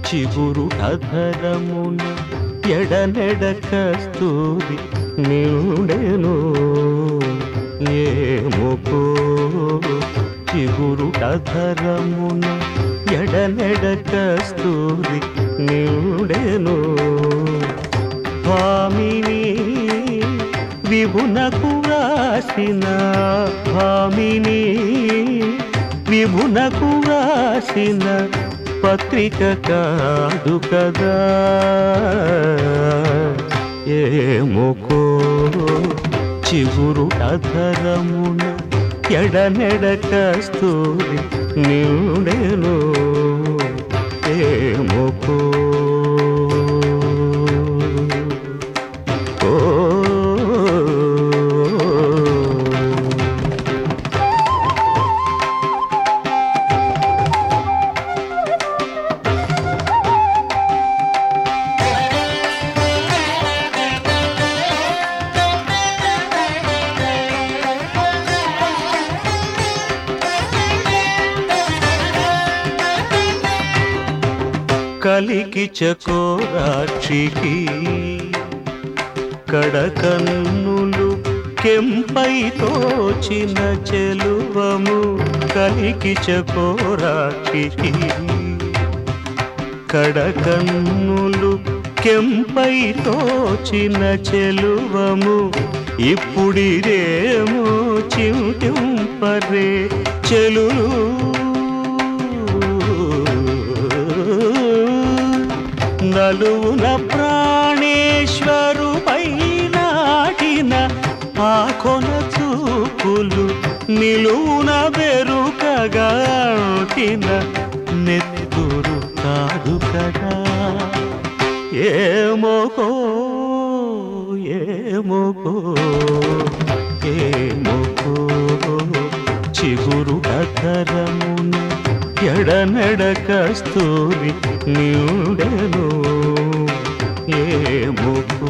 చిగురు అధరమున ఎడనెడ కస్తూరి నిండెను ఏముకో చిగురు అధరమున ఎడనెడ కస్తూరి నిండెను భామిని విభునకు రాసిన భామిని విభునకు రాసిన పత్రిక కాదు కదా ఏముకో చిగురు అధరమున ఎడనెడ కస్తూరి నిండెను ఏముకో ఓ కలికి చకోరాక్షికి కడకన్నులు కెంపై తోచిన చెలువము కలికి చకోరాక్షికి కడకన్నులు కెంపై తోచిన చెలువము ఇప్పుడిదేమో చింటింపరే చెలులు నలువున ప్రాణేశ్వరు నాటిన ఆ కొన చూపులు నిలువున బెరుకగా అంటిన నెత్తురు కాదు కదా ఏమోకో ఏమోకో ఏమోకో చిగురు అధరమున ఎడనెడ కస్తూరి నిండెను ఏమోకో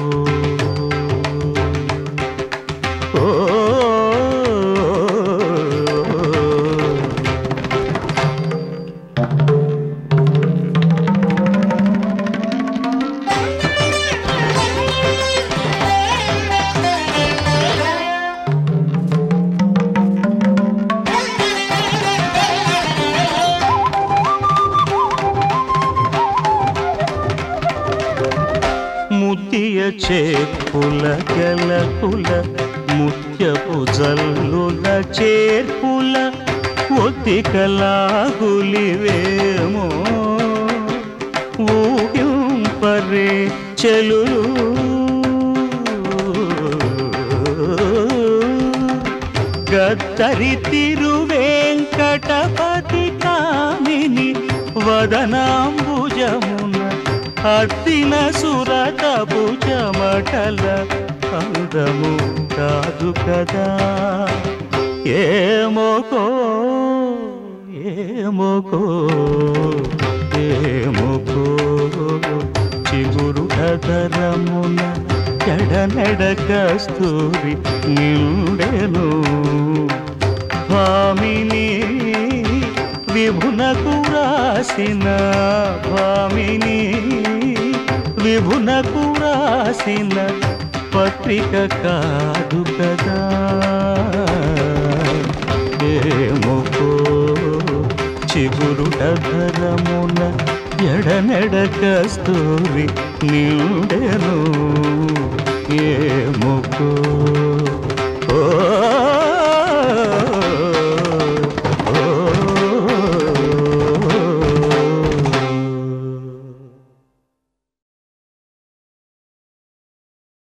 ఓ ముద్దియ చేర్పుల గెలకుల ముత్యపు జల్లుల చేర్పుల ఒత్తికలాగులివేమో ఊగింపరే చెలులు గద్దరి తిరువేంకటపతి కామిని వదనాంబుజమున అద్దిన సురతపు చెమటల అందము కాదు కదా ఏమోకో ఏమోకో ఏమోకో చిగురు అధరమున ఎడనెడ కస్తూరి నిండెను భామిని విభునకు రాసిన భామిని విభునకు రాసిన పత్రిక కాదు కదా ఏమోకో చిగురు అధరమున ఎడనెడ కస్తూరి నిండెను ఏమోకో